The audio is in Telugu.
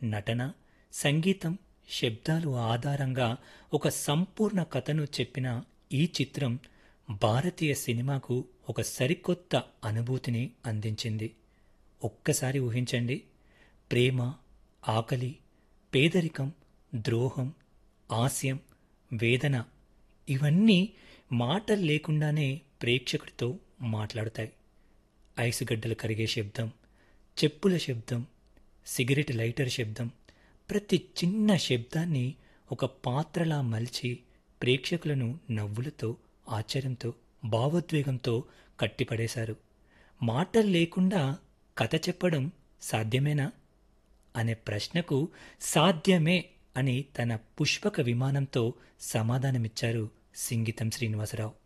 నటన సంగీతం శబ్దాలు ఆధారంగా ఒక సంపూర్ణ కథను చెప్పిన ఈ చిత్రం భారతీయ సినిమాకు ఒక సరికొత్త అనుభూతిని అందించింది ఒక్కసారి ఊహించండి ప్రేమ ఆకలి పేదరికం ద్రోహం హాస్యం వేదన ఇవన్నీ మాటలు లేకుండానే ప్రేక్షకుడితో మాట్లాడతాయి ఐసుగడ్డలు కరిగే శబ్దం చెప్పుల శబ్దం సిగరెట్ లైటర్ శబ్దం ప్రతి చిన్న శబ్దాన్ని ఒక పాత్రలా మలిచి ప్రేక్షకులను నవ్వులతో ఆశ్చర్యంతో భావోద్వేగంతో కట్టిపడేశారు మాటలు లేకుండా కథ చెప్పడం సాధ్యమేనా అనే ప్రశ్నకు సాధ్యమే అని తన పుష్పక విమానంతో సమాధానమిచ్చారు సింగీతం శ్రీనివాసరావు